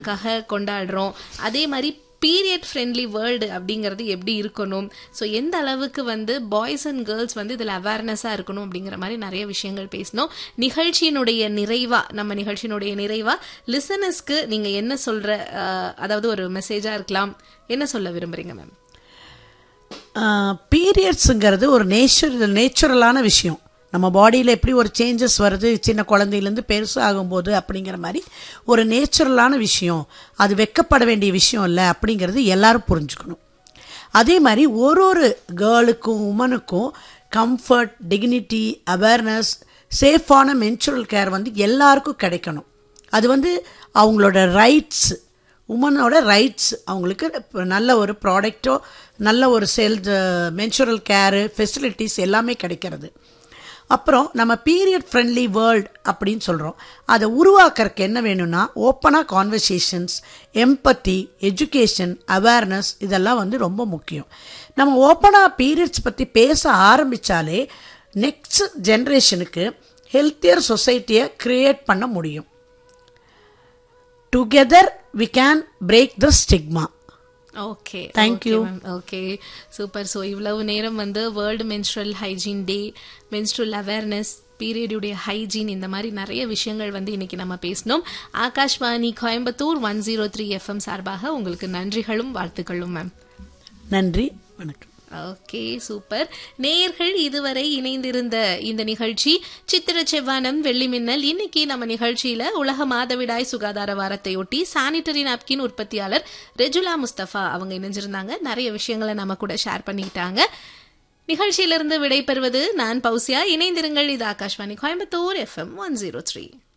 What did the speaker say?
க்காக கொண்டாடுறோம் அதே மாதிரி பீரியட் ஃப்ரெண்ட்லி வேர்ல்டு அப்படிங்கிறது எப்படி இருக்கணும் ஸோ எந்த அளவுக்கு வந்து பாய்ஸ் அண்ட் கேர்ள்ஸ் வந்து இதில் அவேர்னஸாக இருக்கணும் அப்படிங்கிற மாதிரி நிறைய விஷயங்கள் பேசினோம் நிகழ்ச்சியினுடைய நிறைவா நம்ம நிகழ்ச்சியினுடைய நிறைவா லிசனர்ஸ்க்கு நீங்கள் என்ன சொல்ற அஹ், அதாவது ஒரு மெசேஜாக இருக்கலாம் என்ன சொல்ல விரும்புறீங்க மேம் பீரியட்ஸுங்கிறது ஒரு நேச்சுரல் நேச்சுரலான விஷயம் நம்ம பாடியில் எப்படி ஒரு சேஞ்சஸ் வருது சின்ன குழந்தையிலேருந்து பெருசு ஆகும்போது அப்படிங்கிற மாதிரி ஒரு நேச்சுரலான விஷயம் அது வெக்கப்பட வேண்டிய விஷயம் இல்லை அப்படிங்கிறது எல்லாரும் புரிஞ்சுக்கணும் அதே மாதிரி ஒரு ஒரு கேர்ளுக்கும் உமனுக்கும் கம்ஃபர்ட் டிக்னிட்டி அவேர்னஸ் சேஃபான மென்சுரல் கேர் வந்து எல்லாருக்கும் கிடைக்கணும் அது வந்து அவங்களோட ரைட்ஸ் உமனோட ரைட்ஸ் அவங்களுக்கு இப்ப நல்ல ஒரு ப்ராடக்ட்டோ நல்ல ஒரு செல் மென்சுரல் கேரு ஃபெசிலிட்டிஸ் எல்லாமே கிடைக்கிறது அப்புறம் நம்ம பீரியட் ஃப்ரெண்ட்லி வேர்ல்ட் அப்படின்னு சொல்கிறோம் அதை உருவாக்குறதுக்கு என்ன வேணும்னா ஓப்பனாக கான்வர்சேஷன்ஸ் எம்பத்தி எஜுகேஷன் அவேர்னஸ் இதெல்லாம் வந்து ரொம்ப முக்கியம் நம்ம ஓப்பனாக பீரியட்ஸ் பற்றி பேச ஆரம்பித்தாலே நெக்ஸ்ட் ஜென்ரேஷனுக்கு ஹெல்த்தியர் சொசைட்டியை க்ரியேட் பண்ண முடியும் together we can break the stigma okay Thank you. Okay super so இவ்வளவு நேரம் வந்து world menstrual hygiene day menstrual awareness பீரியடுடைய ஹைஜீன் இந்த மாதிரி நிறைய விஷயங்கள் வந்து இன்னைக்கு நம்ம பேசினோம் Akashvani Coimbatore one zero three FM சார்பாக உங்களுக்கு நன்றிகளும் வாழ்த்துக்களும் மேம் நன்றி வணக்கம் ஓகே சூப்பர் நேயர்கள் இதுவரை இணைந்திருந்த இந்த நிகழ்ச்சி சித்திர செவ்வானம் வெள்ளி மின்னல் இன்னைக்கு நம்ம நிகழ்ச்சியில உலக மாதவிடாய் சுகாதார வாரத்தையொட்டி சானிட்டரி நாப்கின் உற்பத்தியாளர் ரெஜுலா முஸ்தபா அவங்க இணைஞ்சிருந்தாங்க நிறைய விஷயங்களை நம்ம கூட ஷேர் பண்ணிக்கிட்டாங்க நிகழ்ச்சியிலிருந்து விடைபெறுவது நான் பௌசியா இணைந்திருங்கள் இது Akashvani Coimbatore FM one zero three